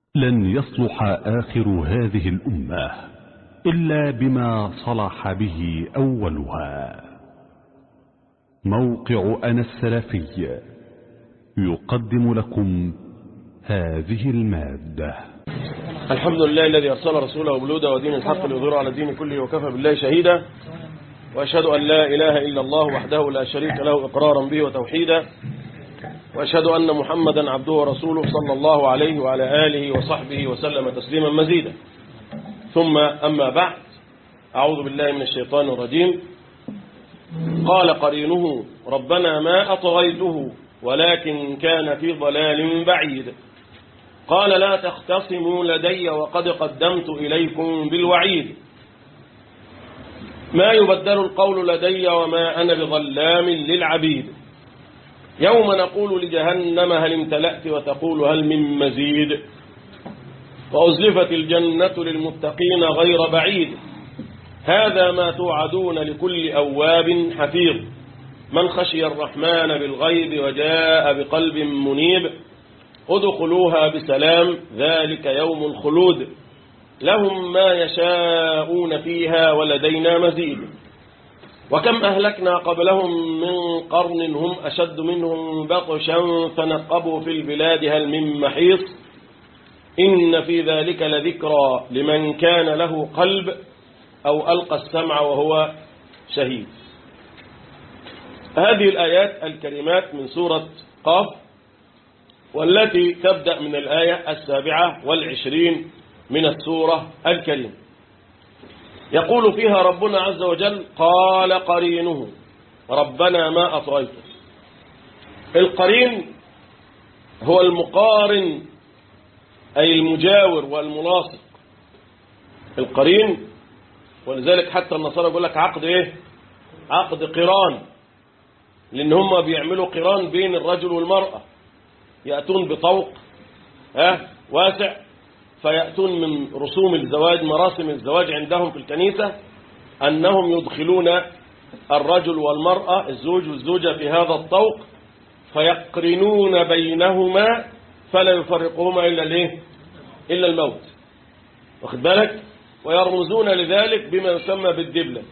لن يصلح آخر هذه الأمة إلا بما صلح به أولها موقع أنا السلفي يقدم لكم هذه المادة الحمد لله الذي أرسل رسوله بلودا ودين الحق ليظهره على الدين كله وكفى بالله شهيدا وأشهد أن لا إله إلا الله وحده لا شريك له إقرارا به وتوحيدا وأشهد أن محمدا عبده ورسوله صلى الله عليه وعلى آله وصحبه وسلم تسليما مزيدا ثم أما بعد أعوذ بالله من الشيطان الرجيم قال قرينه ربنا ما أطغيته ولكن كان في ضلال بعيد قال لا تختصموا لدي وقد قدمت إليكم بالوعيد ما يبدل القول لدي وما أنا بظلام للعبيد يوم نقول لجهنم هل امتلأت وتقول هل من مزيد وأزلفت الجنة للمتقين غير بعيد هذا ما توعدون لكل أواب حفيظ من خشي الرحمن بالغيب وجاء بقلب منيب ادخلوها بسلام ذلك يوم الخلود لهم ما يشاءون فيها ولدينا مزيد وكم أهلكنا قبلهم من قرن هم أشد منهم بطشا فنقبوا في البلاد هل من محيص إن في ذلك لذكرى لمن كان له قلب أو ألقى السمع وهو شهيد هذه الآيات الكريمات من سورة قاف والتي تبدأ من الآية السابعة والعشرين من السورة الكريمة يقول فيها ربنا عز وجل قال قرينه ربنا ما أطغيته القرين هو المقارن أي المجاور والملاصق القرين ولذلك حتى النصارى يقول لك عقد ايه عقد قران لان هم بيعملوا قران بين الرجل والمرأة يأتون بطوق ها واسع فيأتون من رسوم الزواج مراسم الزواج عندهم في الكنيسة أنهم يدخلون الرجل والمرأة الزوج والزوجة في هذا الطوق فيقرنون بينهما فلا يفرقهما إلا الايه إلا الموت واخد بالك ويرمزون لذلك بما يسمى بالدبلة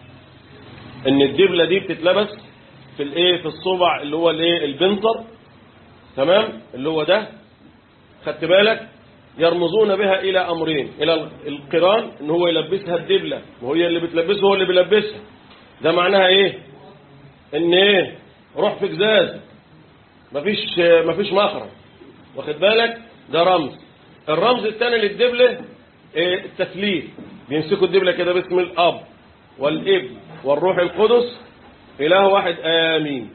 ان الدبلة دي بتتلبس في الايه في الصبع اللي هو الايه البنطر تمام اللي هو ده خدت بالك يرمزون بها الى امرين الى القران ان هو يلبسها الدبلة وهي اللي بتلبسه هو اللي بيلبسها ده معناها ايه ان ايه روح في جزاز مفيش مفيش مخرج واخد بالك ده رمز الرمز الثاني للدبلة إيه التثليث بيمسكوا الدبلة كده باسم الاب والابن والروح القدس اله واحد امين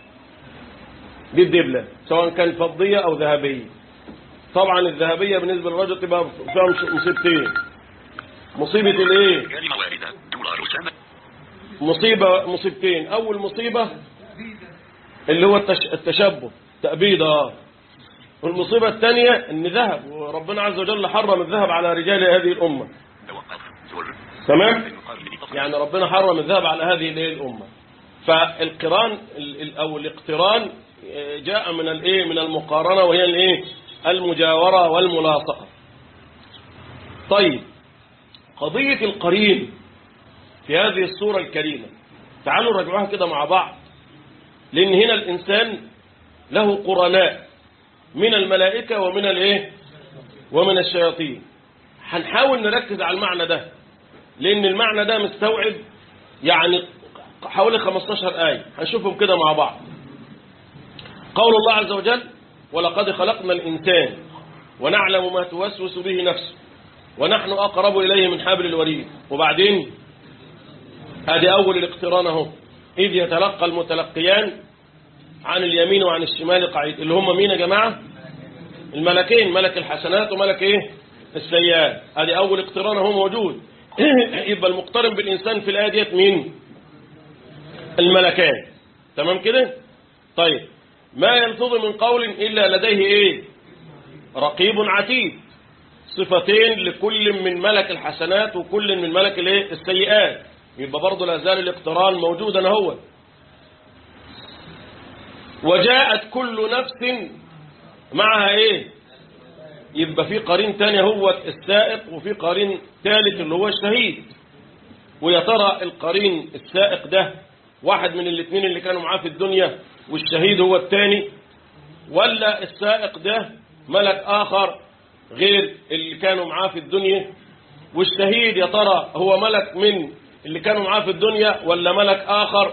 دي الدبلة سواء كان فضية او ذهبية طبعا الذهبية بالنسبة للرجل تبقى فيها مصيبتين مصيبة الايه كلمة واردة دولار سنة مصيبة مصيبتين اول مصيبة اللي هو التش... التشبه تأبيض والمصيبة الثانية ان ذهب وربنا عز وجل حرم الذهب على رجال هذه الأمة توقف زر تمام المقارنة فقط يعني ربنا حرم الذهب على هذه الايه الأمة فالقران ال- ال- أو الاقتران آه، جاء من الايه من المقارنة وهي الايه المجاورة والملاصقة طيب قضية القرين في هذه الصورة الكريمة تعالوا نراجعوها كده مع بعض لأن هنا الإنسان له قرناء من الملائكة ومن الايه ومن الشياطين هنحاول نركز على المعنى ده لأن المعنى ده مستوعب يعني حوالي 15 آية هنشوفهم كده مع بعض قول الله عز وجل ولقد خلقنا الإنسان ونعلم ما توسوس به نفسه ونحن أقرب إليه من حبل الوريد وبعدين هذه أول الاقتران اهو إذ يتلقى المتلقيان عن اليمين وعن الشمال قعيد اللي هم مين يا جماعة الملكين ملك الحسنات وملك ايه السيئات هذه أول اقتران اهو موجود يبقى المقترن بالإنسان في الآية ديت مين الملكان تمام كده طيب ما يلفظ من قول إلا لديه ايه رقيب عتيد صفتين لكل من ملك الحسنات وكل من ملك الايه السيئات يبقى برضه لا زال الاقتران موجودا هو وجاءت كل نفس معها ايه يبقى في قرين تاني هو السائق وفي قرين ثالث اللي هو الشهيد ويا ترى القرين السائق ده واحد من الاثنين اللي كانوا معاه في الدنيا والشهيد هو الثاني ولا السائق ده ملك آخر غير اللي كانوا معاه في الدنيا والشهيد يا ترى هو ملك من اللي كانوا معاه في الدنيا ولا ملك آخر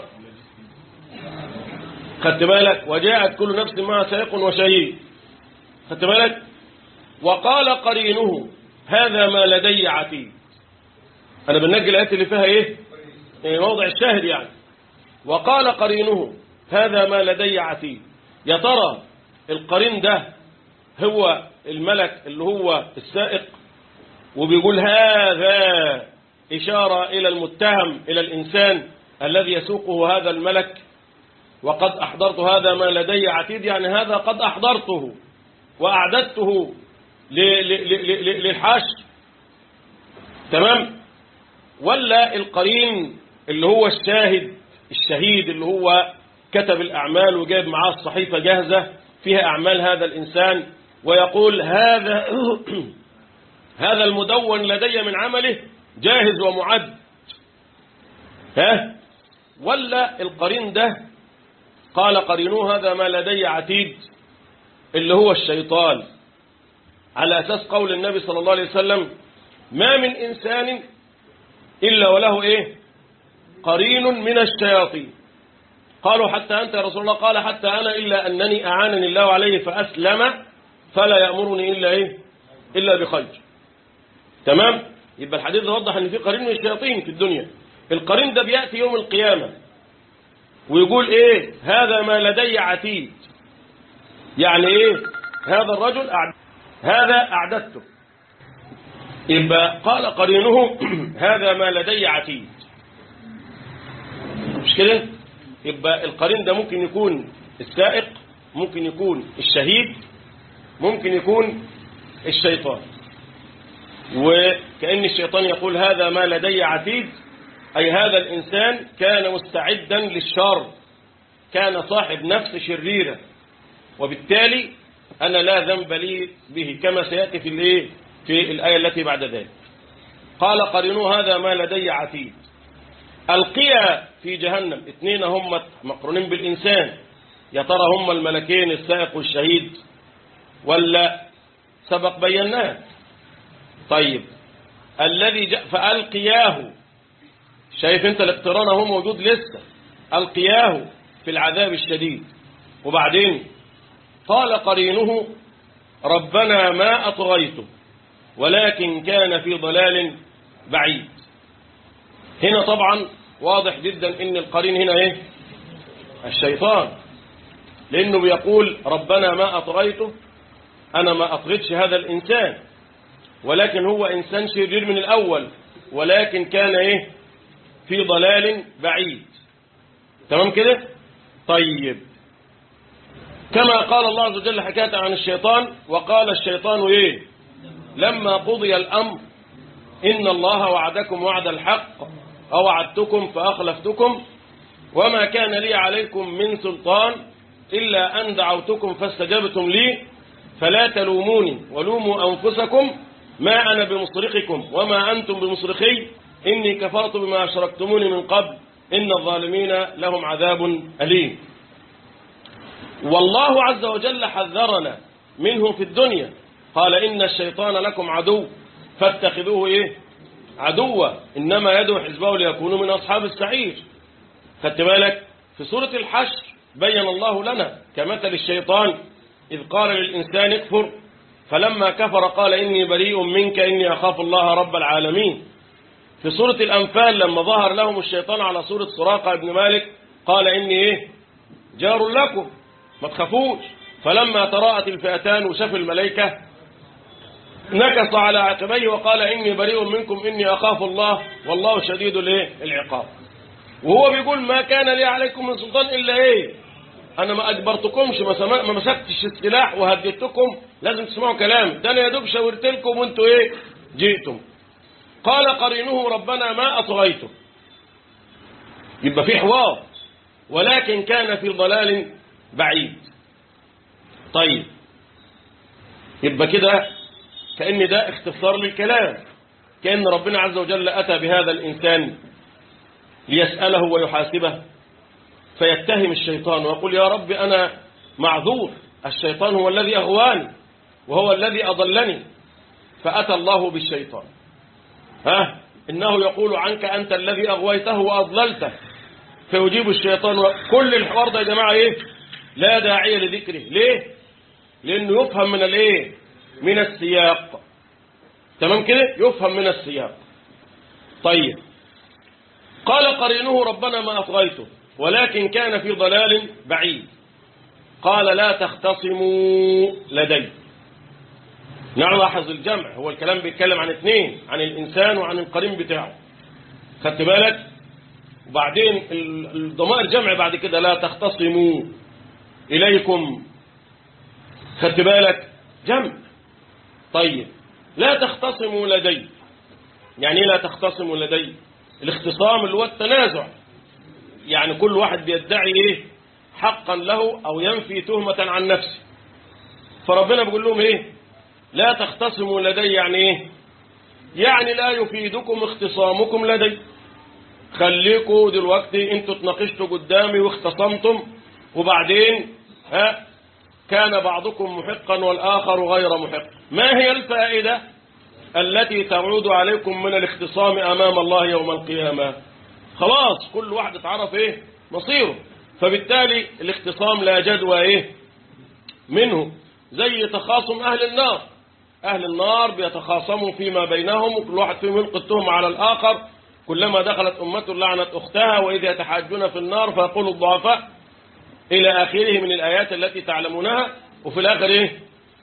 خدت بالك وجاءت كل نفس معها سائق وشهيد خدت بالك وقال قرينه هذا ما لدي عتيد أنا بنجي الآيات اللي فيها إيه إيه موضع الشاهد يعني وقال قرينه هذا ما لدي عتيد يا ترى القرين ده هو الملك اللي هو السائق وبيقول هذا إشارة إلى المتهم إلى الإنسان الذي يسوقه هذا الملك وقد أحضرت هذا ما لدي عتيد يعني هذا قد أحضرته وأعددته ل- ل- ل- ل- للحشر تمام ولا القرين اللي هو الشاهد الشهيد اللي هو كتب الأعمال وجايب معاه الصحيفة جاهزة فيها أعمال هذا الإنسان ويقول هذا هذا المدون لدي من عمله جاهز ومعد ها ولا القرين ده قال قرينوه هذا ما لدي عتيد اللي هو الشيطان على أساس قول النبي صلى الله عليه وسلم ما من إنسان إلا وله إيه قرين من الشياطين قالوا حتى أنت يا رسول الله قال حتى أنا إلا أنني أعانني الله عليه فأسلم فلا يأمرني إلا إيه إلا بخير تمام يبقى الحديث ده وضح أن في قرين من الشياطين في الدنيا القرين ده بيأتي يوم القيامة ويقول إيه هذا ما لدي عتيد يعني إيه هذا الرجل أعد... هذا أعددته يبقى قال قرينه هذا ما لدي عتيد مش كده يبقى القرين ده ممكن يكون السائق ممكن يكون الشهيد ممكن يكون الشيطان وكأن الشيطان يقول هذا ما لدي عتيد أي هذا الإنسان كان مستعدا للشر كان صاحب نفس شريرة وبالتالي أنا لا ذنب لي به كما سيأتي في الإيه في الآية التي بعد ذلك قال قرنوا هذا ما لدي عتيد القيا في جهنم اثنين هم مقرونين بالإنسان يا ترى هم الملكين السائق والشهيد ولا سبق بيناه طيب الذي جاء فألقياه شايف انت الاقتران هو موجود لسه ألقياه في العذاب الشديد وبعدين قال قرينه ربنا ما أطغيته ولكن كان في ضلال بعيد هنا طبعا واضح جدا ان القرين هنا ايه الشيطان لانه بيقول ربنا ما اطغيته انا ما اطغيتش هذا الانسان ولكن هو انسان شرير من الاول ولكن كان ايه في ضلال بعيد تمام كده طيب كما قال الله عز وجل حكاية عن الشيطان وقال الشيطان ايه لما قضي الامر ان الله وعدكم وعد الحق أوعدتكم فأخلفتكم وما كان لي عليكم من سلطان إلا أن دعوتكم فاستجبتم لي فلا تلوموني ولوموا أنفسكم ما أنا بمصرخكم وما أنتم بمصرخي إني كفرت بما أشركتموني من قبل إن الظالمين لهم عذاب أليم والله عز وجل حذرنا منه في الدنيا قال إن الشيطان لكم عدو فاتخذوه إيه عدوا إنما يدعو حزبه ليكونوا من أصحاب السعير خدت بالك في سورة الحشر بين الله لنا كمثل الشيطان إذ قال للإنسان اكفر فلما كفر قال إني بريء منك إني أخاف الله رب العالمين في سورة الأنفال لما ظهر لهم الشيطان على سورة سراقة بن مالك قال إني إيه جار لكم ما تخافوش فلما تراءت الفئتان وشاف الملائكة نكص على عقبيه وقال إني بريء منكم إني أخاف الله والله شديد الايه العقاب وهو بيقول ما كان لي عليكم من سلطان إلا إيه أنا ما أجبرتكمش ما, سما... ما مسكتش السلاح وهددتكم لازم تسمعوا كلام ده أنا يا دوب شاورت لكم وأنتوا إيه جئتم قال قرينه ربنا ما أطغيته يبقى في حوار ولكن كان في ضلال بعيد طيب يبقى كده كأن ده اختصار للكلام كأن ربنا عز وجل أتى بهذا الإنسان ليسأله ويحاسبه فيتهم الشيطان ويقول يا رب أنا معذور الشيطان هو الذي أغواني وهو الذي أضلني فأتى الله بالشيطان ها إنه يقول عنك أنت الذي أغويته وأضللته فيجيب الشيطان كل الحوار ده يا جماعة إيه لا داعي لذكره ليه لأنه يفهم من الإيه من السياق تمام كده يفهم من السياق طيب قال قرينه ربنا ما أطغيته ولكن كان في ضلال بعيد قال لا تختصموا لدي نلاحظ الجمع هو الكلام بيتكلم عن اثنين عن الإنسان وعن القرين بتاعه خدت بالك وبعدين الضمائر جمع بعد كده لا تختصموا إليكم خدت بالك جمع طيب لا تختصموا لدي يعني ايه لا تختصموا لدي الاختصام اللي هو التنازع يعني كل واحد بيدعي ايه حقا له او ينفي تهمة عن نفسه فربنا بيقول لهم ايه لا تختصموا لدي يعني ايه يعني لا يفيدكم اختصامكم لدي خليكوا دلوقتي انتوا اتناقشتوا قدامي واختصمتم وبعدين ها كان بعضكم محقا والآخر غير محق ما هي الفائدة التي تعود عليكم من الاختصام أمام الله يوم القيامة خلاص كل واحد اتعرف ايه مصيره فبالتالي الاختصام لا جدوى ايه منه زي تخاصم أهل النار أهل النار بيتخاصموا فيما بينهم وكل واحد فيهم يلقي التهم على الآخر كلما دخلت أمة لعنت أختها وإذ يتحاجون في النار فيقول الضعفاء إلى آخره من الآيات التي تعلمونها وفي الآخر إيه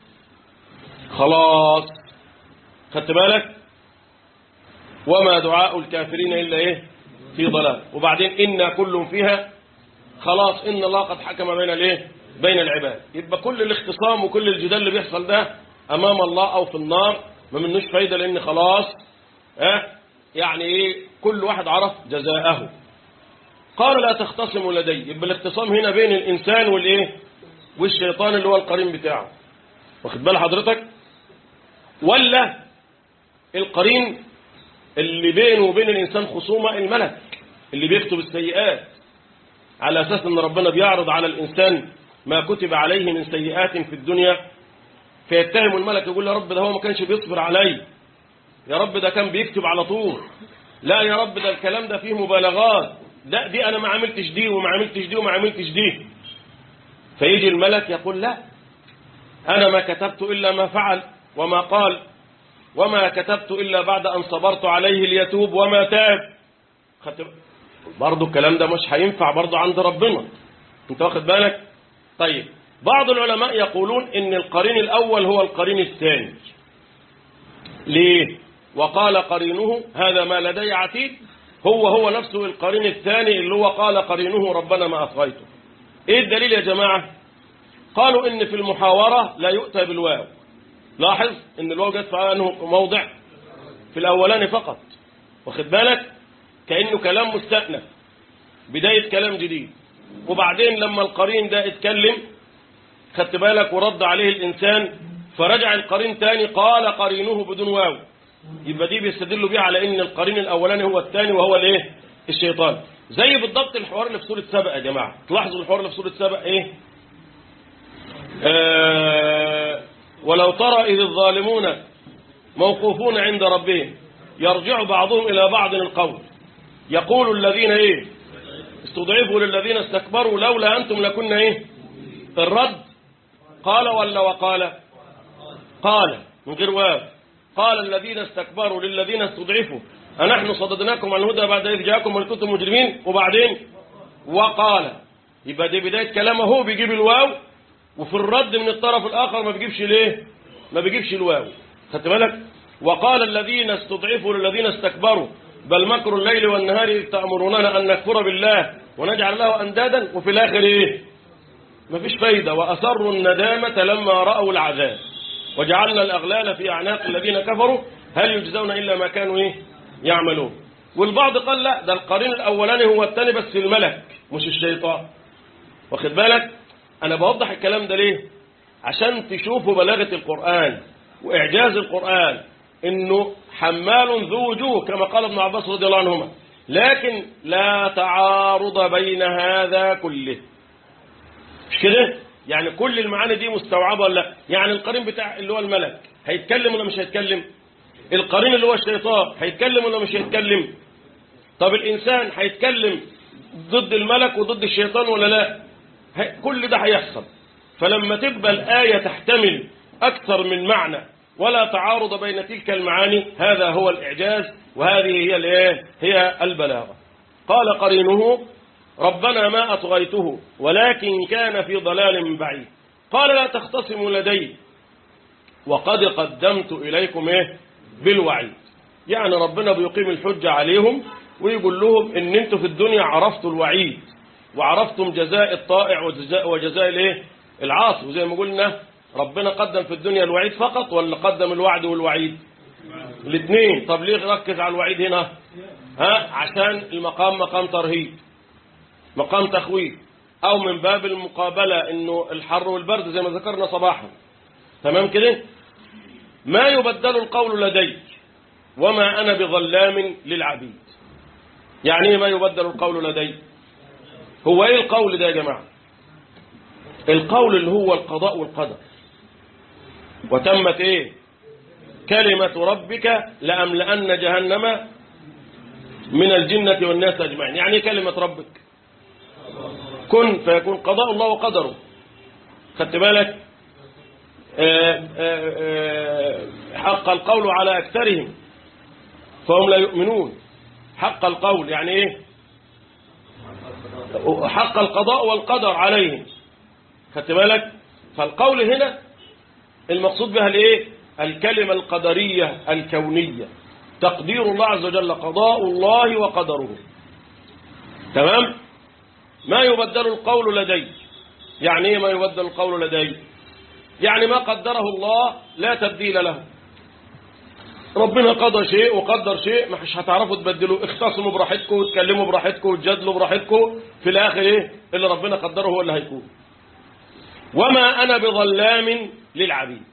خلاص خدت بالك وما دعاء الكافرين إلا إيه في ضلال وبعدين إنا كل فيها خلاص إن الله قد حكم بين الإيه بين العباد يبقى كل الاختصام وكل الجدال اللي بيحصل ده أمام الله أو في النار ما منوش فايدة لأن خلاص اه يعني إيه كل واحد عرف جزاءه قال لا تختصموا لدي يبقى الاختصام هنا بين الإنسان والإيه والشيطان اللي هو القرين بتاعه واخد بال حضرتك ولا القرين اللي بينه وبين الإنسان خصومة الملك اللي بيكتب السيئات على أساس أن ربنا بيعرض على الإنسان ما كتب عليه من سيئات في الدنيا فيتهم الملك يقول يا رب ده هو ما كانش بيصبر علي يا رب ده كان بيكتب على طول لا يا رب ده الكلام ده فيه مبالغات لا دي أنا ما عملتش دي وما عملتش دي وما عملتش دي فيجي الملك يقول لا أنا ما كتبت إلا ما فعل وما قال وما كتبت إلا بعد أن صبرت عليه ليتوب وما تاب خدت برضه الكلام ده مش هينفع برضه عند ربنا انت واخد بالك طيب بعض العلماء يقولون ان القرين الأول هو القرين الثاني ليه وقال قرينه هذا ما لدي عتيد هو هو نفسه القرين الثاني اللي هو قال قرينه ربنا ما أطغيته ايه الدليل يا جماعة قالوا ان في المحاورة لا يؤتى بالواو لاحظ ان الواو جت في انه موضع في الاولاني فقط واخد بالك كأنه كلام مستأنف بداية كلام جديد وبعدين لما القرين ده اتكلم خدت بالك ورد عليه الإنسان فرجع القرين تاني قال قرينه بدون واو يبقى دي بيستدلوا بيه على ان القرين الاولاني هو الثاني وهو الايه الشيطان زي بالضبط الحوار اللي في سوره سبأ يا جماعه تلاحظوا الحوار اللي في سوره سبأ ايه آه ولو ترى اذ الظالمون موقوفون عند ربهم يرجع بعضهم الى بعض القول يقول الذين ايه استضعفوا للذين استكبروا لولا انتم لكنا ايه الرد قال ولا وقال قال من غير واو قال الذين استكبروا للذين استضعفوا أنحن صددناكم عن الهدى بعد إذ جاءكم ولكنتم مجرمين وبعدين وقال يبقى دي بداية كلامه هو بيجيب الواو وفي الرد من الطرف الآخر ما بيجيبش ليه ما بيجيبش الواو خدت بالك وقال الذين استضعفوا للذين استكبروا بل مكر الليل والنهار إذ تأمروننا أن نكفر بالله ونجعل له أندادا وفي الآخر إيه ما فيش فايدة وأسروا الندامة لما رأوا العذاب وجعلنا الأغلال في أعناق الذين كفروا هل يجزون إلا ما كانوا إيه يعملون والبعض قال لا ده القرين الأولاني هو الثاني بس الملك مش الشيطان واخد بالك أنا بوضح الكلام ده ليه عشان تشوفوا بلاغة القرآن وإعجاز القرآن إنه حمال ذو وجوه كما قال ابن عباس رضي الله عنهما لكن لا تعارض بين هذا كله مش كده يعني كل المعاني دي مستوعبة ولا لا يعني القرين بتاع اللي هو الملك هيتكلم ولا مش هيتكلم القرين اللي هو الشيطان هيتكلم ولا مش هيتكلم طب الإنسان هيتكلم ضد الملك وضد الشيطان ولا لا هي- كل ده هيحصل فلما تبقى الآية تحتمل أكثر من معنى ولا تعارض بين تلك المعاني هذا هو الإعجاز وهذه هي الإيه؟ هي البلاغة قال قرينه ربنا ما أطغيته ولكن كان في ضلال بعيد قال لا تختصموا لدي وقد قدمت إليكم إيه بالوعيد يعني ربنا بيقيم الحجة عليهم ويقول لهم ان انتوا في الدنيا عرفتوا الوعيد وعرفتم جزاء الطائع وجزاء, وجزاء الايه العاصي وزي ما قلنا ربنا قدم في الدنيا الوعيد فقط ولا قدم الوعد والوعيد الاثنين طب ليه ركز على الوعيد هنا ها عشان المقام مقام ترهيب مقام تخويف او من باب المقابلة انه الحر والبرد زي ما ذكرنا صباحا تمام كده ما يبدل القول لدي وما أنا بظلام للعبيد يعني ايه ما يبدل القول لدي هو ايه القول ده يا جماعة القول اللي هو القضاء والقدر وتمت ايه كلمة ربك لأملأن جهنم من الجنة والناس أجمعين يعني ايه كلمة ربك كن فيكون قضاء الله وقدره خدت بالك آه، آه، آه، حق القول على أكثرهم فهم لا يؤمنون حق القول يعني ايه حق القضاء والقدر عليهم خدت بالك فالقول هنا المقصود بها الايه الكلمة القدرية الكونية تقدير الله عز وجل قضاء الله وقدره تمام ما يبدل القول لدي يعني ايه ما يبدل القول لدي يعني ما قدره الله لا تبديل له ربنا قضى شيء وقدر شيء مش هتعرفوا تبدلوا اختصموا براحتكم وتكلموا براحتكم وتجادلوا براحتكم في الاخر ايه اللي ربنا قدره هو اللي هيكون وما انا بظلام للعبيد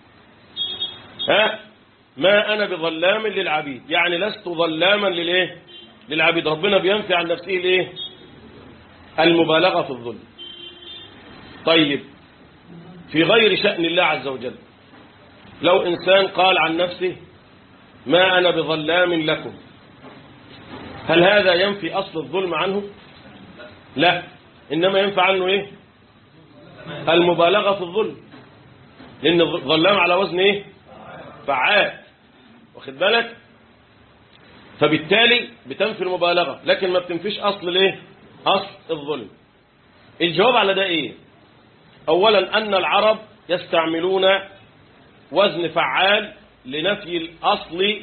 ها ما انا بظلام للعبيد يعني لست ظلاما للايه للعبيد ربنا بينفي عن نفسه الايه المبالغه في الظلم طيب في غير شأن الله عز وجل لو إنسان قال عن نفسه ما أنا بظلام لكم هل هذا ينفي أصل الظلم عنه لا إنما ينفع عنه إيه المبالغة في الظلم لأن الظلام على وزن إيه فعال واخد بالك فبالتالي بتنفي المبالغة لكن ما بتنفيش أصل الإيه أصل الظلم الجواب على ده إيه أولا أن العرب يستعملون وزن فعال لنفي الأصل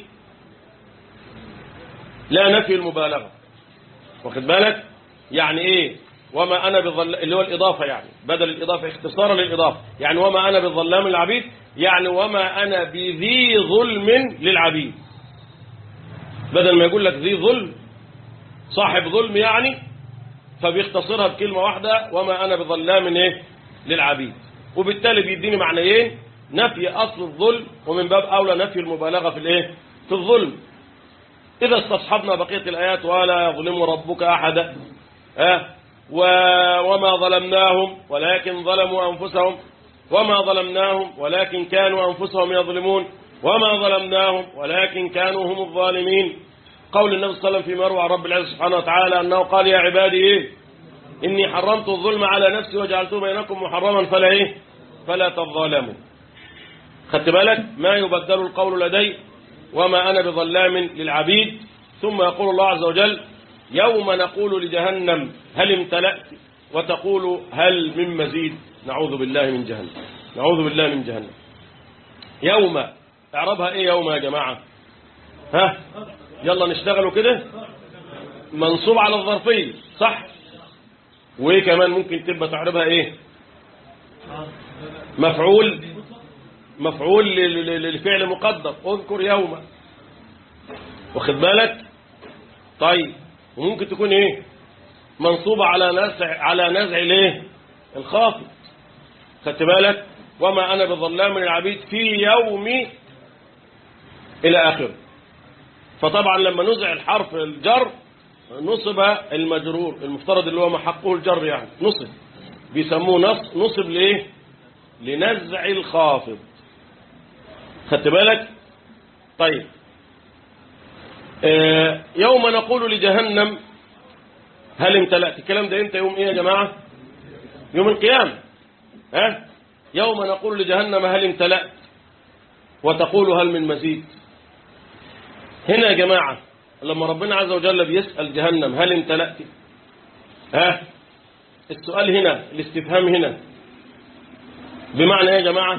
لا نفي المبالغة واخد بالك يعني إيه وما أنا بظل اللي هو الإضافة يعني بدل الإضافة اختصارا للإضافة يعني وما أنا بالظلام للعبيد يعني وما أنا بذي ظلم للعبيد بدل ما يقول لك ذي ظلم صاحب ظلم يعني فبيختصرها بكلمة واحدة وما أنا بظلام إيه للعبيد وبالتالي بيديني معنيين نفي أصل الظلم ومن باب أولى نفي المبالغة في الإيه في الظلم إذا استصحبنا بقية الآيات ولا يظلم ربك أحدا أه و... وما ظلمناهم ولكن ظلموا أنفسهم وما ظلمناهم ولكن كانوا أنفسهم يظلمون وما ظلمناهم ولكن كانوا هم الظالمين قول النبي صلى الله عليه وسلم في مروى عن رب العزة سبحانه وتعالى أنه قال يا عبادي إيه إني حرمت الظلم على نفسي وجعلته بينكم محرما فلا إيه فلا تظالموا خدت بالك ما يبدل القول لدي وما أنا بظلام للعبيد ثم يقول الله عز وجل يوم نقول لجهنم هل امتلأت وتقول هل من مزيد نعوذ بالله من جهنم نعوذ بالله من جهنم يوم اعربها ايه يوم يا جماعة ها يلا نشتغلوا كده منصوب على الظرفية صح وايه كمان ممكن تبقى تعربها ايه مفعول مفعول للفعل مقدر اذكر يوم واخد بالك طيب وممكن تكون ايه منصوبة على نزع على نزع الايه الخافض خدت بالك وما أنا بظلام للعبيد في يوم إلى آخره فطبعا لما نزع الحرف الجر نصب المجرور المفترض اللي هو ما حقه الجر يعني نصب بيسموه نص نصب ليه لنزع الخافض خدت بالك طيب آه يوم نقول لجهنم هل امتلأت الكلام ده امتى يوم ايه يا جماعة يوم القيامة ها يوم نقول لجهنم هل امتلأت وتقول هل من مزيد هنا يا جماعة لما ربنا عز وجل بيسأل جهنم هل امتلأت ها السؤال هنا الاستفهام هنا بمعنى ايه يا جماعة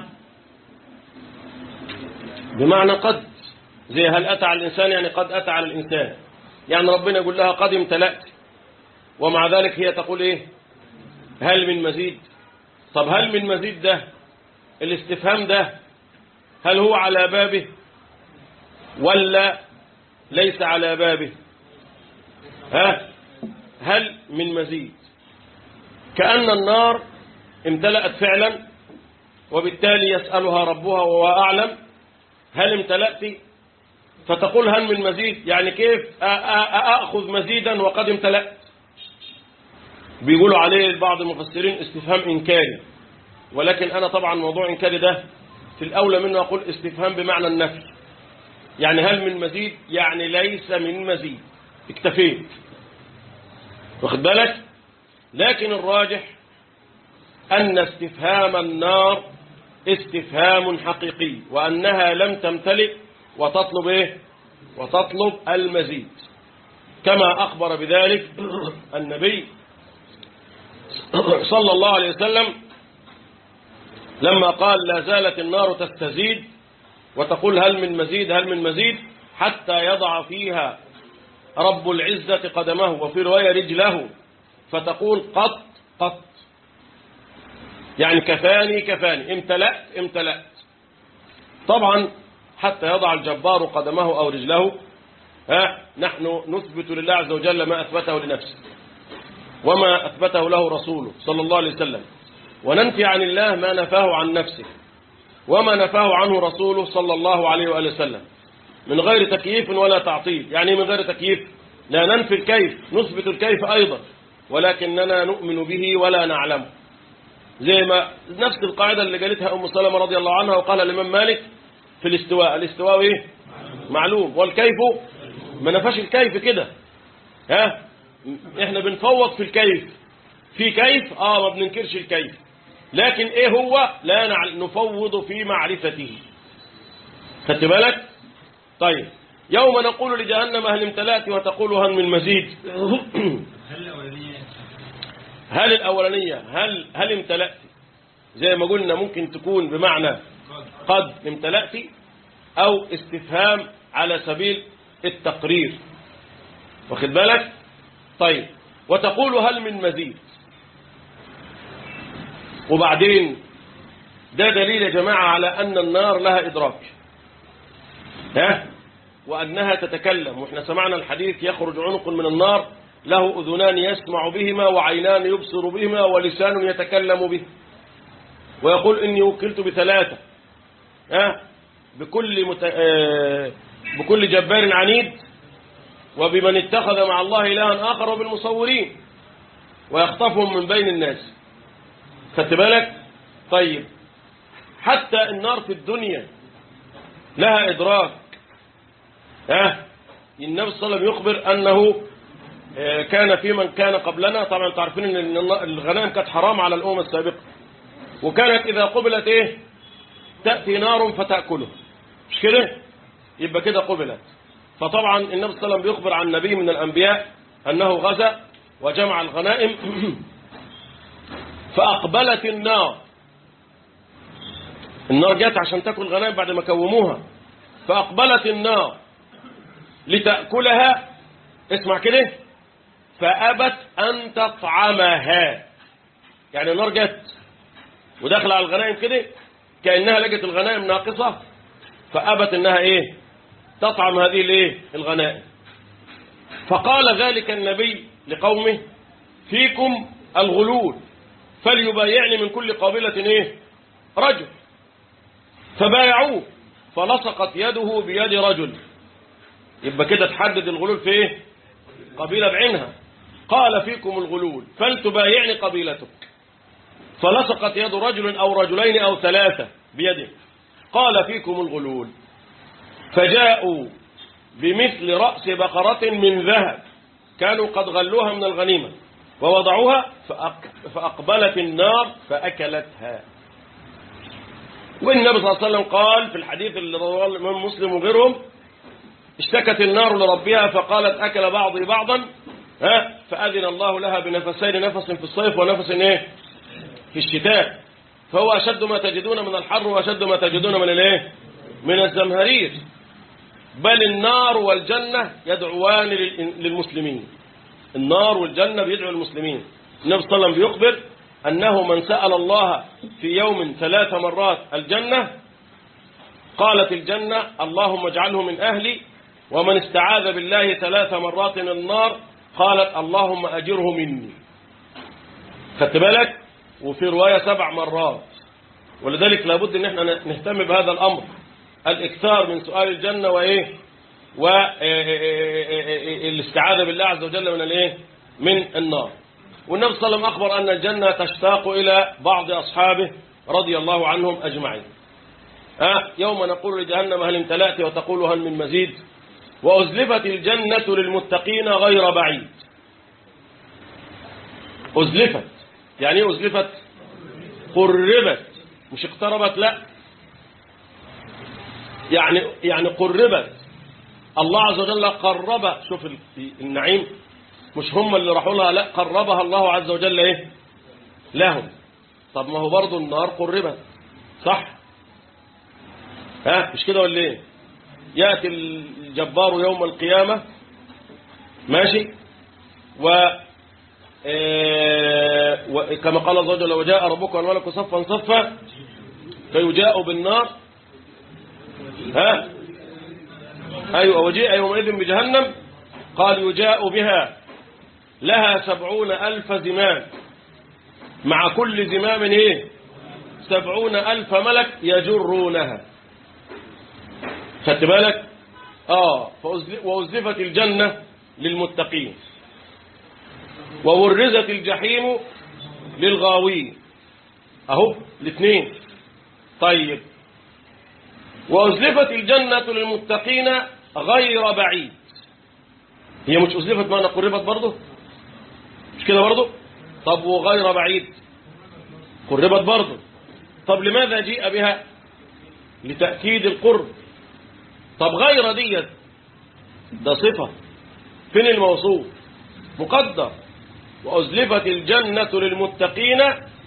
بمعنى قد زي هل أتى على الإنسان يعني قد أتى على الإنسان يعني ربنا يقول لها قد امتلأت ومع ذلك هي تقول ايه هل من مزيد طب هل من مزيد ده الاستفهام ده هل هو على بابه ولا ليس على بابه ها هل من مزيد كأن النار امتلأت فعلا وبالتالي يسألها ربها وهو أعلم هل امتلأت فتقول هل من مزيد يعني كيف أأخذ مزيدا وقد امتلأت بيقولوا عليه بعض المفسرين استفهام إنكاري ولكن أنا طبعا موضوع إنكاري ده في الأولى منه أقول استفهام بمعنى النفي يعني هل من مزيد يعني ليس من مزيد اكتفيت واخد بالك لكن الراجح أن استفهام النار استفهام حقيقي وأنها لم تمتلئ وتطلب إيه وتطلب المزيد كما أخبر بذلك النبي صلى الله عليه وسلم لما قال لا زالت النار تستزيد وتقول هل من مزيد هل من مزيد حتى يضع فيها رب العزة قدمه وفي رواية رجله فتقول قط قط يعني كفاني كفاني امتلأت امتلأت طبعا حتى يضع الجبار قدمه أو رجله ها نحن نثبت لله عز وجل ما أثبته لنفسه وما أثبته له رسوله صلى الله عليه وسلم وننفي عن الله ما نفاه عن نفسه وما نفاه عنه رسوله صلى الله عليه وآله وسلم من غير تكييف ولا تعطيل يعني من غير تكييف لا ننفي الكيف نثبت الكيف أيضا ولكننا نؤمن به ولا نعلمه زي ما نفس القاعدة اللي قالتها أم سلمة رضي الله عنها وقال الإمام مالك في الاستواء الاستواء إيه معلوم والكيف ما نفاش الكيف كده ها احنا بنفوض في الكيف في كيف اه ما بننكرش الكيف لكن ايه هو لا نع- نفوض في معرفته خدت بالك طيب يوم نقول لجهنم هل امتلأت وتقول هل من مزيد هل الأولانية هل هل امتلأت زي ما قلنا ممكن تكون بمعنى قد امتلأت أو استفهام على سبيل التقرير واخد بالك طيب وتقول هل من مزيد وبعدين ده دليل يا جماعة على أن النار لها إدراك ها وأنها تتكلم وإحنا سمعنا الحديث يخرج عنق من النار له أذنان يسمع بهما وعينان يبصر بهما ولسان يتكلم به ويقول إني وكلت بثلاثة ها بكل مت... آه، بكل جبار عنيد وبمن اتخذ مع الله إلها آخر وبالمصورين ويخطفهم من بين الناس خدت بالك طيب حتى النار في الدنيا لها إدراك ها النبي صلى الله عليه وسلم يخبر أنه آه، كان في من كان قبلنا طبعا انتوا عارفين ان الغنائم كانت حرام على الامم السابقه وكانت اذا قبلت ايه تاتي نار فتاكله مش كده يبقى كده قبلت فطبعا النبي صلى الله عليه وسلم بيخبر عن نبي من الانبياء انه غزا وجمع الغنائم فاقبلت النار النار جت عشان تاكل الغنائم بعد ما كوموها فاقبلت النار لتاكلها اسمع كده فأبت أن تطعمها يعني النار جت ودخل على الغنائم كده كأنها لقت الغنائم ناقصة فأبت أنها إيه تطعم هذه الإيه الغنائم فقال ذلك النبي لقومه فيكم الغلول فليبايعني من كل قابلة إيه رجل فبايعوه فلصقت يده بيد رجل يبقى كده تحدد الغلول في ايه قبيلة بعينها قال فيكم الغلول فلتبايعني قبيلتك فلصقت يد رجل أو رجلين أو ثلاثة بيده قال فيكم الغلول فجاءوا بمثل رأس بقرة من ذهب كانوا قد غلوها من الغنيمة ووضعوها فأق- فأقبلت النار فأكلتها والنبي صلى الله عليه وسلم قال في الحديث اللي رواه الإمام مسلم وغيرهم اشتكت النار لربها فقالت أكل بعضي بعضا ها فأذن الله لها بنفسين نفس في الصيف ونفس ايه في الشتاء فهو أشد ما تجدون من الحر وأشد ما تجدون من الايه من الزمهرير بل النار والجنة يدعوان لل- للمسلمين النار والجنة بيدعو المسلمين النبي صلى الله عليه وسلم بيخبر أنه من سأل الله في يوم ثلاث مرات الجنة قالت الجنة اللهم اجعله من أهلي ومن استعاذ بالله ثلاث مرات من النار قالت اللهم أجره مني خدت بالك وفي رواية سبع مرات ولذلك لابد ان احنا نهتم بهذا الأمر الإكثار من سؤال الجنة وإيه والاستعاذة بالله عز وجل من الايه من النار والنبي صلى الله عليه وسلم أخبر أن الجنة تشتاق إلى بعض أصحابه رضي الله عنهم أجمعين ها يوم نقول لجهنم هل امتلأت وتقول هل من مزيد وأزلفت الجنة للمتقين غير بعيد أزلفت يعني ايه أزلفت قربت مش اقتربت لا يعني يعني قربت الله عز وجل قرب شوف النعيم مش هم اللي راحوا لها لا قربها الله عز وجل ايه لهم طب ما هو برضه النار قربت صح ها مش كده ولا ايه ياتي الجبار يوم القيامه ماشي و آه، وكما قال الله عز وجل وجاء ربك والملك صفا صفا فيجاء بالنار ها أيوة وجيء يومئذ بجهنم قال يجاء بها لها سبعون ألف زمام مع كل زمام ايه سبعون ألف ملك يجرونها خدت بالك اه فأزل- وأزلفت الجنة للمتقين وورزت الجحيم للغاوين اهو الاثنين طيب وأزلفت الجنة للمتقين غير بعيد هي مش أزلفت معنى قربت برضه مش كده برضه طب وغير بعيد قربت برضه طب لماذا جيء بها لتأكيد القرب طب غير ديت ده صفة فين الموصوف مقدر وأزلفت الجنة للمتقين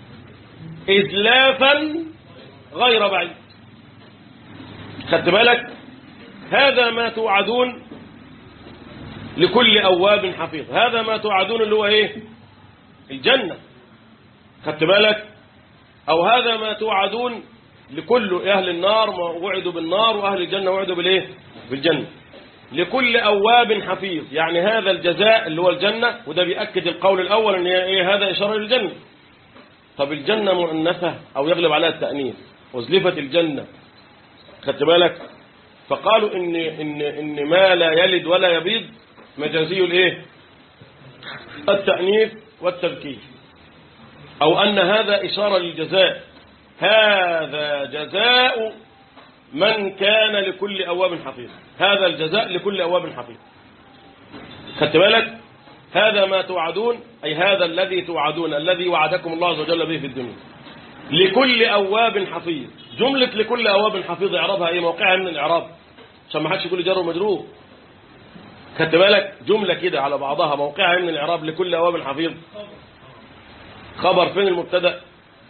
إزلافا غير بعيد خدت بالك هذا ما توعدون لكل أواب حفيظ هذا ما توعدون اللي هو إيه الجنة خدت بالك أو هذا ما توعدون لكل أهل النار ما وعدوا بالنار وأهل الجنة وعدوا بالإيه بالجنة لكل أواب حفيظ يعني هذا الجزاء اللي هو الجنة وده بيأكد القول الأول أن هي إيه هذا إشارة للجنة طب الجنة مؤنثة أو يغلب عليها التأنيث وازلفت الجنة خدت بالك فقالوا إن, إن, إن ما لا يلد ولا يبيض مجازي الإيه التأنيث والتذكير أو أن هذا إشارة للجزاء هذا جزاء من كان لكل أواب حفيظ هذا الجزاء لكل أواب حفيظ خدت بالك هذا ما توعدون أي هذا الذي توعدون الذي وعدكم الله عز وجل به في الدنيا لكل أواب حفيظ جملة لكل أواب حفيظ إعرابها أي موقعها من الإعراب عشان ما حدش يقول لي جر ومجرور خدت بالك جملة كده على بعضها موقعها من الإعراب لكل أواب حفيظ خبر فين المبتدا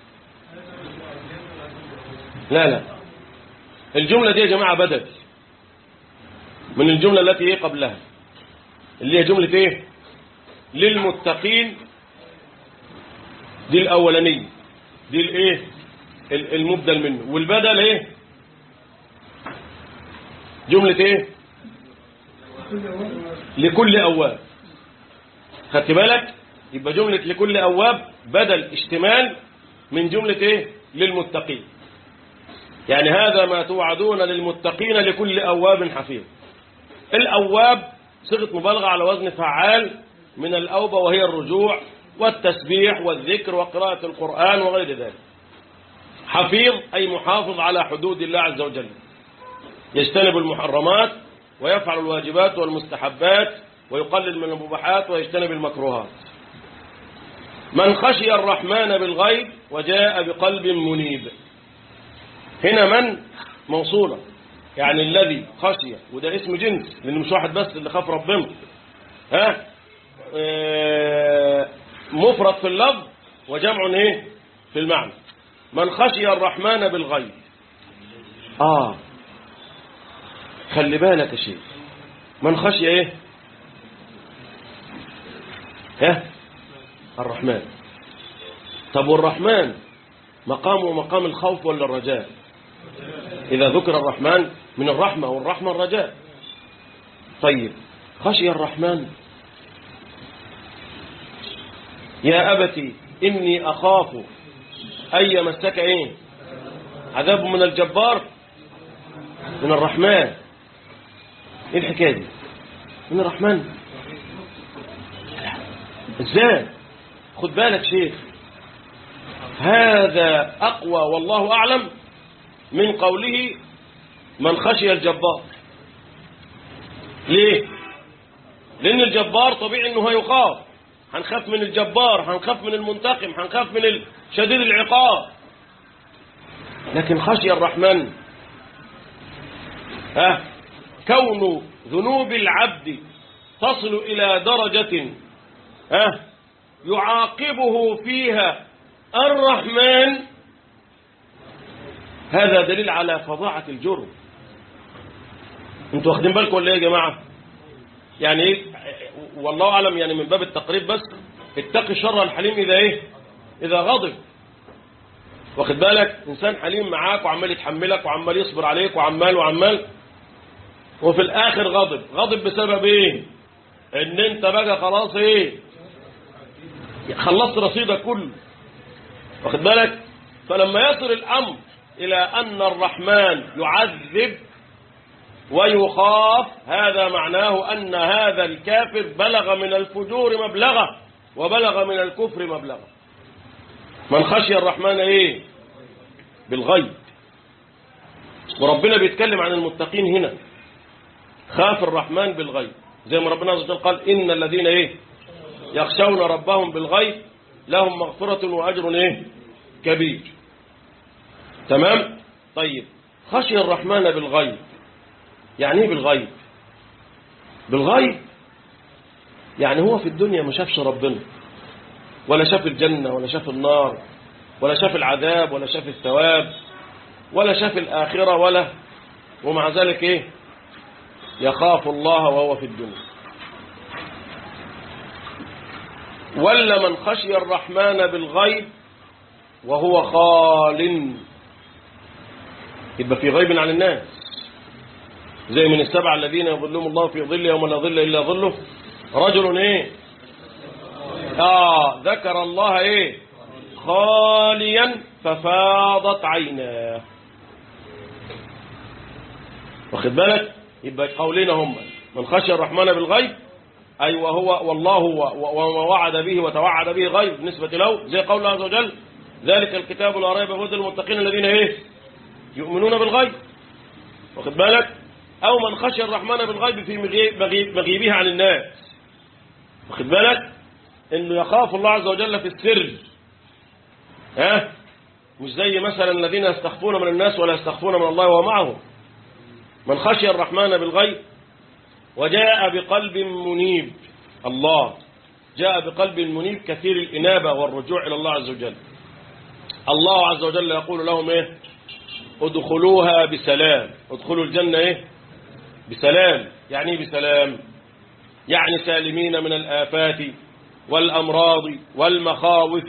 لا لا الجملة دي يا جماعة بدل من الجملة التي ايه قبلها اللي هي جملة ايه للمتقين دي الأولانية دي الايه ال- المبدل منه والبدل ايه جملة ايه لكل أواب خدت بالك يبقى جملة لكل أواب بدل اشتمال من جملة ايه للمتقين يعني هذا ما توعدون للمتقين لكل أواب حفيظ الأواب صيغة مبالغة على وزن فعال من الأوبة وهي الرجوع والتسبيح والذكر وقراءة القرآن وغير ذلك حفيظ أي محافظ على حدود الله عز وجل يجتنب المحرمات ويفعل الواجبات والمستحبات ويقلل من المباحات ويجتنب المكروهات من خشي الرحمن بالغيب وجاء بقلب منيب هنا من موصولة يعني الذي خشي وده اسم جنس لأنه مش واحد بس اللي خاف ربنا ها آه، مفرد في اللفظ وجمع ايه في المعنى من خشي الرحمن بالغيب اه خلي بالك يا شيخ من خشي ايه ها الرحمن طب والرحمن مقامه مقام الخوف ولا الرجاء إذا ذكر الرحمن من الرحمة والرحمة الرجاء طيب خشي الرحمن يا أبتي إني أخاف أن يمسك إيه عذاب من الجبار من الرحمن إيه الحكاية دي من الرحمن إزاي خد بالك شيخ هذا أقوى والله أعلم من قوله من خشي الجبار ليه لأن الجبار طبيعي أنه هيخاف هنخاف من الجبار هنخاف من المنتقم هنخاف من شديد العقاب لكن خشي الرحمن ها كون ذنوب العبد تصل إلى درجة ها يعاقبه فيها الرحمن هذا دليل على فظاعة الجرم انتوا واخدين بالكم ولا ايه يا جماعة يعني ايه والله اعلم يعني من باب التقريب بس اتقي شر الحليم اذا ايه اذا غضب واخد بالك انسان حليم معاك وعمال يتحملك وعمال يصبر عليك وعمال وعمال وفي الاخر غضب غضب بسبب ايه ان انت بقى خلاص ايه خلصت رصيدك كله واخد بالك فلما يصل الامر الى ان الرحمن يعذب ويخاف هذا معناه ان هذا الكافر بلغ من الفجور مبلغه وبلغ من الكفر مبلغه من خشي الرحمن ايه بالغيب وربنا بيتكلم عن المتقين هنا خاف الرحمن بالغيب زي ما ربنا عز وجل قال ان الذين ايه يخشون ربهم بالغيب لهم مغفرة وأجر إيه كبير تمام طيب خشي الرحمن بالغيب يعني ايه بالغيب بالغيب يعني هو في الدنيا ما شافش ربنا ولا شاف الجنة ولا شاف النار ولا شاف العذاب ولا شاف الثواب ولا شاف الآخرة ولا ومع ذلك ايه يخاف الله وهو في الدنيا ولا من خشي الرحمن بالغيب وهو خال يبقى في غيب عن الناس زي من السبع الذين يظلهم الله في ظل يوم لا ظل إلا ظله رجل ايه آه ذكر الله ايه خاليا ففاضت عيناه واخد بالك يبقى قولنا هم من خشي الرحمن بالغيب أي وهو والله وما وعد به وتوعد به غيب بالنسبة له زي قول الله عز وجل ذلك الكتاب لا ريب هدى للمتقين الذين ايه يؤمنون بالغيب واخد بالك أو من خشي الرحمن بالغيب في مغيب مغيبها عن الناس واخد بالك انه يخاف الله عز وجل في السر ها مش زي مثلا الذين يستخفون من الناس ولا يستخفون من الله وهو معهم من خشي الرحمن بالغيب وجاء بقلب منيب الله جاء بقلب منيب كثير الإنابة والرجوع إلى الله عز وجل الله عز وجل يقول لهم إيه ادخلوها بسلام ادخلوا الجنة إيه بسلام يعني إيه بسلام يعني سالمين من الآفات والأمراض والمخاوف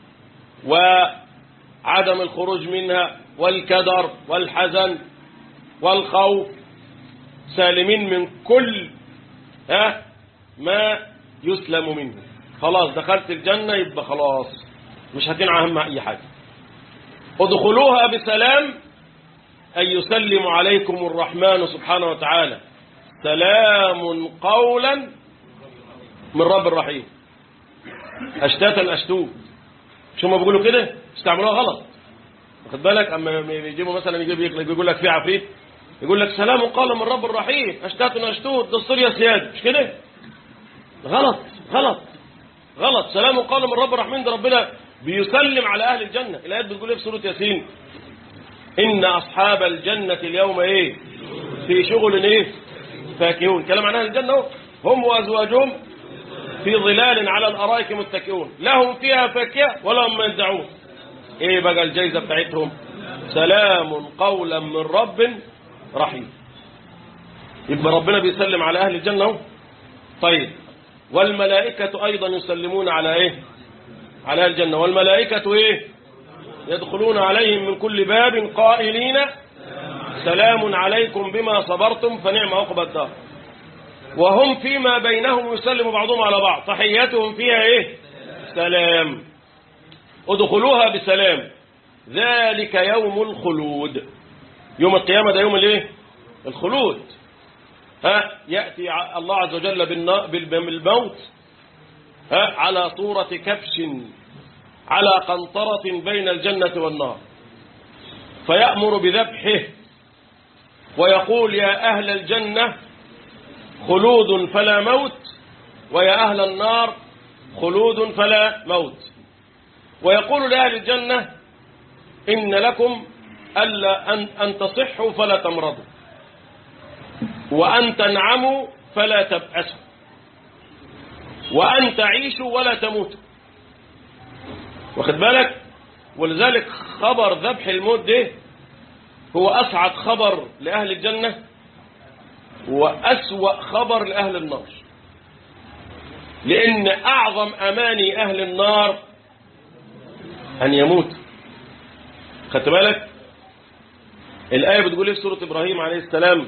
وعدم الخروج منها والكدر والحزن والخوف سالمين من كل ها ما يسلم منه خلاص دخلت الجنة يبقى خلاص مش هتنعى هم أي حاجة ادخلوها بسلام أن يسلم عليكم الرحمن سبحانه وتعالى سلام قولا من رب الرحيم أشتاتا أشتوت شو ما بيقولوا كده استعملوها غلط واخد بالك اما يجيبوا مثلا يجيب يقول لك في عفريت يقول لك سلام قال من رب الرحيم اشتات اشتوت دستور يا سياد مش كده غلط غلط غلط سلام قال من رب الرحيم ده ربنا بيسلم على اهل الجنه الايات بتقول ايه في سوره ياسين ان اصحاب الجنه اليوم ايه في شغل ايه فاكهون كلام عن اهل الجنه اهو هم وازواجهم في ظلال على الارائك متكئون لهم فيها فاكهه ولهم ما يدعون ايه بقى الجايزه بتاعتهم سلام قولا من رب رحيم يبقى ربنا بيسلم على اهل الجنه اهو طيب والملائكه ايضا يسلمون على ايه على أهل الجنه والملائكه ايه يدخلون عليهم من كل باب قائلين سلام عليكم بما صبرتم فنعم عقبى الدار وهم فيما بينهم يسلم بعضهم على بعض تحياتهم فيها ايه سلام ادخلوها بسلام ذلك يوم الخلود يوم القيامة ده يوم الايه الخلود ها يأتي ع- الله عز وجل بالنا- بال- بالموت ها على صورة كبش على قنطرة بين الجنة والنار فيأمر بذبحه ويقول يا أهل الجنة خلود فلا موت ويا أهل النار خلود فلا موت ويقول لأهل الجنة إن لكم ألا أن, أن تصحوا فلا تمرضوا وأن تنعموا فلا تبأسوا وأن تعيشوا ولا تموتوا واخد بالك ولذلك خبر ذبح الموت ده هو أسعد خبر لأهل الجنة وأسوأ خبر لأهل النار لأن أعظم أماني أهل النار أن يموت خدت بالك الآية بتقول إيه في سورة إبراهيم عليه السلام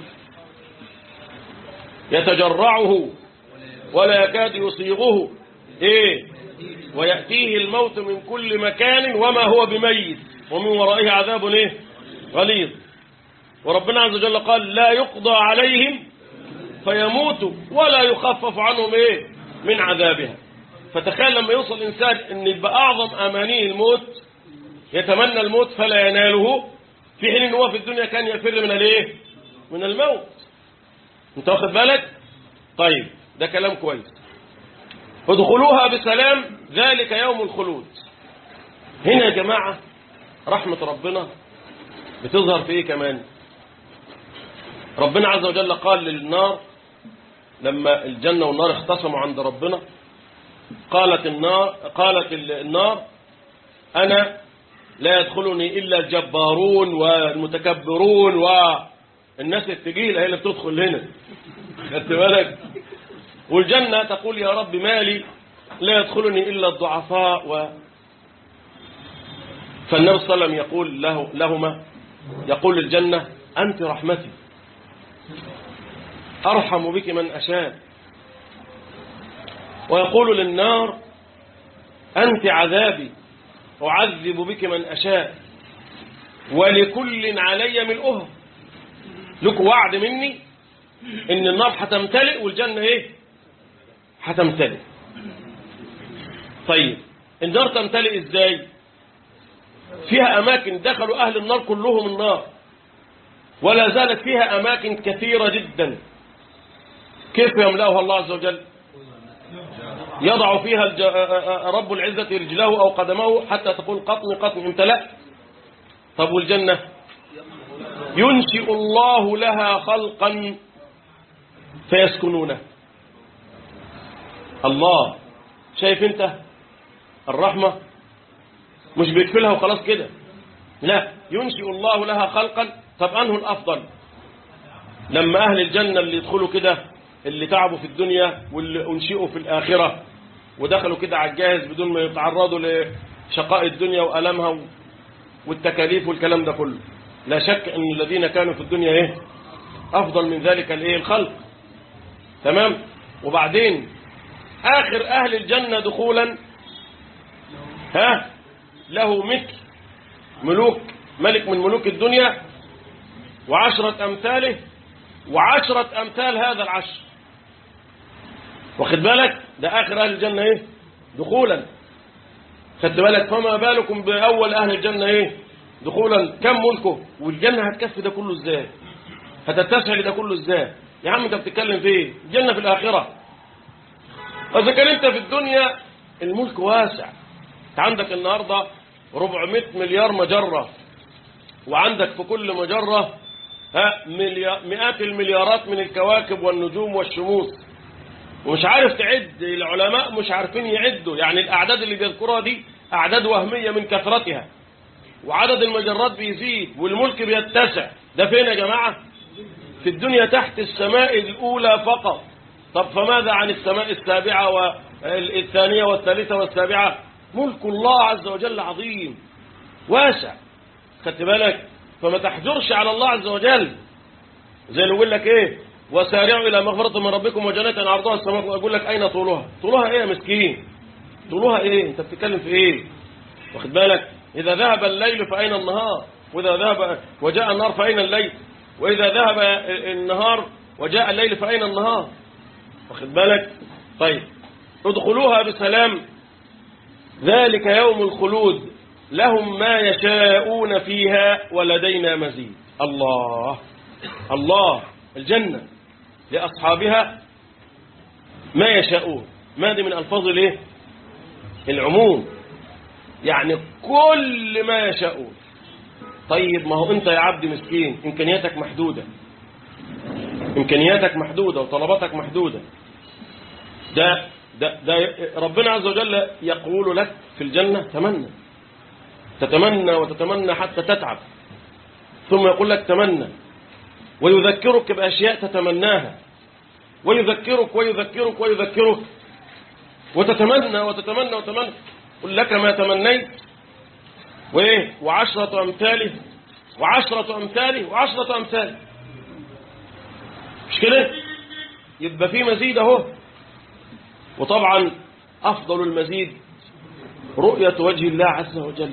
يتجرعه ولا يكاد يصيغه إيه ويأتيه الموت من كل مكان وما هو بميت ومن ورائه عذاب إيه غليظ وربنا عز وجل قال لا يقضى عليهم فيموتوا ولا يخفف عنهم إيه من عذابها فتخيل لما يوصل الإنسان أن يبقى أعظم أمانيه الموت يتمنى الموت فلا يناله في حين ان هو في الدنيا كان يفر من الايه من الموت انت واخد بالك طيب ده كلام كويس ادخلوها بسلام ذلك يوم الخلود هنا يا جماعة رحمة ربنا بتظهر في ايه كمان ربنا عز وجل قال للنار لما الجنة والنار اختصموا عند ربنا قالت النار قالت النار أنا لا يدخلني إلا الجبارون والمتكبرون والناس الثقيلة هي اللي بتدخل هنا خدت بالك والجنة تقول يا رب مالي لا يدخلني إلا الضعفاء و فالنبي صلى الله عليه وسلم يقول له لهما يقول للجنة أنت رحمتي أرحم بك من أشاء ويقول للنار أنت عذابي أعذب بك من أشاء ولكل علي ملؤها لك وعد مني إن النار هتمتلئ والجنة إيه هتمتلئ طيب النار تمتلئ إزاي فيها أماكن دخلوا أهل النار كلهم النار ولا زالت فيها أماكن كثيرة جدا كيف يملأها الله عز وجل يضع فيها الج... رب العزة رجله أو قدمه حتى تقول قطن قطن امتلأ طب والجنة ينشئ الله لها خلقا فيسكنونه الله شايف انت الرحمة مش بيكفلها وخلاص كده لا ينشئ الله لها خلقا طب أنه الأفضل لما أهل الجنة اللي يدخلوا كده اللي تعبوا في الدنيا واللي أنشئوا في الآخرة ودخلوا كده على الجاهز بدون ما يتعرضوا لشقاء الدنيا وألمها والتكاليف والكلام ده كله لا شك أن الذين كانوا في الدنيا إيه أفضل من ذلك الإيه الخلق تمام وبعدين آخر أهل الجنة دخولا ها له مثل ملوك ملك من ملوك الدنيا وعشرة أمثاله وعشرة أمثال هذا العشر واخد بالك ده آخر أهل الجنة إيه دخولا خدت بالك فما بالكم بأول أهل الجنة إيه دخولا كم ملكه والجنة هتكفي ده كله إزاي هتتسع لده كله إزاي يا عم أنت بتتكلم في إيه الجنة في الآخرة إذا كان أنت في الدنيا الملك واسع أنت عندك النهاردة 400 مليار مجرة وعندك في كل مجرة ها مليار مئات المليارات من الكواكب والنجوم والشموس ومش عارف تعد العلماء مش عارفين يعدوا يعني الأعداد اللي بيذكرها دي أعداد وهمية من كثرتها وعدد المجرات بيزيد والملك بيتسع ده فين يا جماعة في الدنيا تحت السماء الأولى فقط طب فماذا عن السماء السابعة والثانية والثالثة والسابعة ملك الله عز وجل عظيم واسع خدت بالك فما تحجرش على الله عز وجل زي اللي يقول لك ايه وسارعوا الى مغفرة من ربكم وجنة عرضها السماء يقول لك اين طولها طولها ايه يا مسكين طولها ايه انت بتتكلم في ايه واخد بالك اذا ذهب الليل فاين النهار واذا ذهب وجاء النهار فاين الليل واذا ذهب النهار وجاء الليل فاين النهار واخد بالك طيب ادخلوها بسلام ذلك يوم الخلود لهم ما يشاءون فيها ولدينا مزيد الله الله الجنة لأصحابها ما يشاءون ما دي من ألفاظ الايه العموم يعني كل ما يشاءون طيب ما هو انت يا عبد مسكين امكانياتك محدودة امكانياتك محدودة وطلباتك محدودة ده ده ده ربنا عز وجل يقول لك في الجنة تمنى تتمنى وتتمنى حتى تتعب ثم يقول لك تمنى ويذكرك بأشياء تتمناها ويذكرك ويذكرك ويذكرك وتتمنى وتتمنى وتتمنى قل لك ما تمنيت وإيه وعشرة أمثاله وعشرة أمثاله وعشرة أمثاله مش كده يبقى في مزيد اهو وطبعا أفضل المزيد رؤية وجه الله عز وجل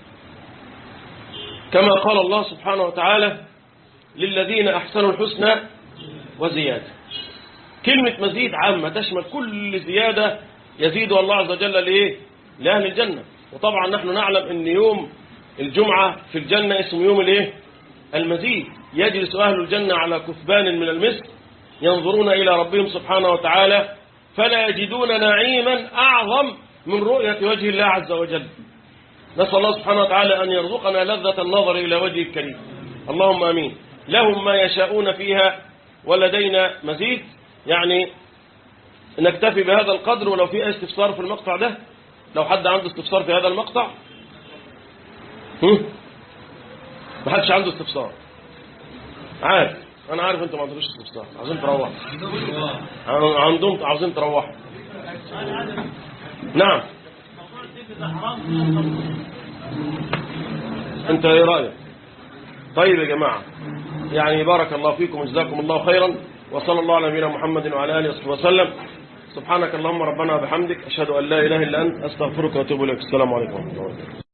كما قال الله سبحانه وتعالى للذين أحسنوا الحسنى وزيادة كلمة مزيد عامة تشمل كل زيادة يزيد الله عز وجل لإيه؟ لأهل الجنة وطبعا نحن نعلم أن يوم الجمعة في الجنة اسم يوم الإيه؟ المزيد يجلس أهل الجنة على كثبان من المسك ينظرون إلى ربهم سبحانه وتعالى فلا يجدون نعيما أعظم من رؤية وجه الله عز وجل نسأل الله سبحانه وتعالى أن يرزقنا لذة النظر إلى وجهه الكريم اللهم أمين لهم ما يشاءون فيها ولدينا مزيد يعني نكتفي بهذا القدر ولو في استفسار في المقطع ده لو حد عنده استفسار في هذا المقطع هم؟ ما حدش عنده استفسار عارف انا عارف انتوا ما عندكوش استفسار عاوزين تروحوا عندهم عاوزين تروحوا نعم انت ايه رايك طيب يا جماعه يعني بارك الله فيكم وجزاكم الله خيرا وصلى الله على نبينا محمد وعلى اله وصحبه وسلم سبحانك اللهم ربنا وبحمدك اشهد ان لا اله الا انت استغفرك واتوب اليك السلام عليكم ورحمه الله وبركاته